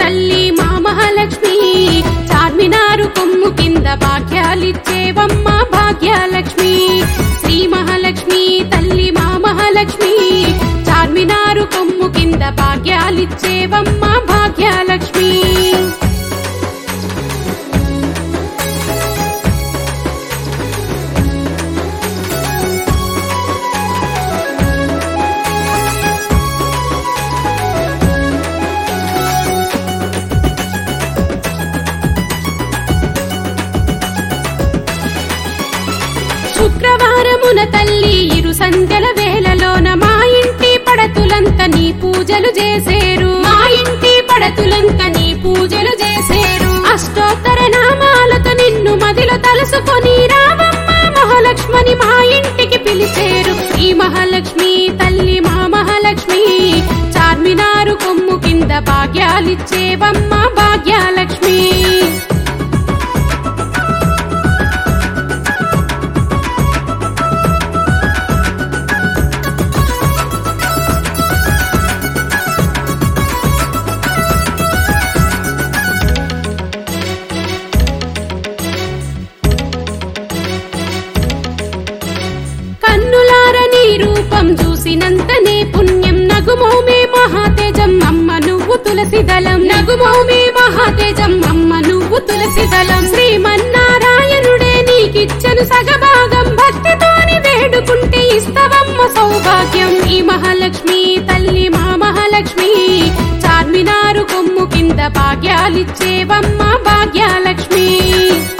తల్లి మా మహాలక్ష్మి చార్మినారు కొమ్ము కింద భాగ్యాలిచ్చేవమ్మ భాగ్యలక్ష్మి శ్రీ మహాలక్ష్మి తల్లి మా మహాలక్ష్మి చార్మినారు కొమ్ము కింద భాగ్యాలిచ్చేవమ్మ భాగ్యలక్ష్మి శుక్రవారమున తల్లి ఇరు సంధ్యల వేళలోన మా ఇంటి పడతులంత నీ పూజలు చేసేరు మా ఇంటి పడతులంత నీ పూజలు చేసేరు అష్టోత్తర నామాలతో నిన్ను మదిలో తలుసుకొని రావమ్మ మహాలక్ష్మని మా ఇంటికి పిలిచేరు ఈ మహాలక్ష్మి తల్లి మా మహాలక్ష్మి చార్మినారు కొమ్ము కింద భాగ్యాలిచ్చేవమ్మ భాగ్యలక్ష్మి కన్నులార నీ రూపం చూసినంతనే పుణ్యం నగుమోమే మహాతేజం అమ్మ నువ్వు తులసి దళం నగుమోమే మహాతేజం అమ్మ నువ్వు తులసి దళం శ్రీమన్నారాయణుడే నీకిచ్చను సగభాగం భక్తితోని వేడుకుంటే ఇస్తవమ్మ సౌభాగ్యం ఈ మహాలక్ష్మి తల్లి మా మహాలక్ష్మి చార్మినారు కొమ్ము కింద భాగ్యాలిచ్చేవమ్మ భాగ్యలక్ష్మి